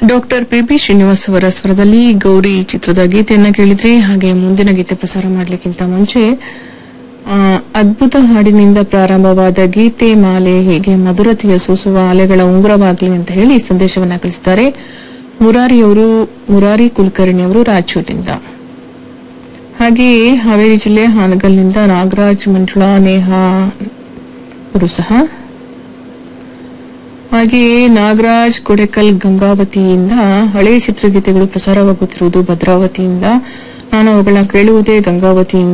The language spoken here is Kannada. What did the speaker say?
ಡಾಕ್ಟರ್ ಪಿ ಬಿ ಶ್ರೀನಿವಾಸ್ ಅವರ ಸ್ವರದಲ್ಲಿ ಗೌರಿ ಚಿತ್ರದ ಗೀತೆಯನ್ನ ಕೇಳಿದ್ರಿ ಹಾಗೆ ಮುಂದಿನ ಗೀತೆ ಪ್ರಸಾರ ಮಾಡಲಿಕ್ಕಿಂತ ಮುಂಚೆ ಆ, ಅದ್ಭುತ ಹಾಡಿನಿಂದ ಪ್ರಾರಂಭವಾದ ಗೀತೆ ಮಾಲೆ ಹೀಗೆ ಮಧುರತೆಯ ಸೂಸುವ ಅಲೆಗಳ ಉಂಗುರವಾಗಲಿ ಅಂತ ಹೇಳಿ ಸಂದೇಶವನ್ನ ಕಳಿಸಿದ್ದಾರೆ ಮುರಾರಿಯವರು ಮುರಾರಿ ಕುಲಕರ್ಣಿ ಅವರು ರಾಯಚೂರಿನಿಂದ ಹಾಗೆಯೇ ಹಾವೇರಿ ಜಿಲ್ಲೆ ಹಾನಗಲ್ನಿಂದ ನಾಗರಾಜ್ ಮಂಜುಳಾ ನೇಹಾ ಅವರು ಸಹ ಹಾಗೆಯೇ ನಾಗರಾಜ್ ಕೊಡೆಕಲ್ ಗಂಗಾವತಿಯಿಂದ ಹಳೆಯ ಚಿತ್ರಗೀತೆಗಳು ಪ್ರಸಾರವಾಗುತ್ತಿರುವುದು ಭದ್ರಾವತಿಯಿಂದ ನಾನು ಅವುಗಳನ್ನ ಕೇಳುವುದೇ ಗಂಗಾವತಿಯಿಂದ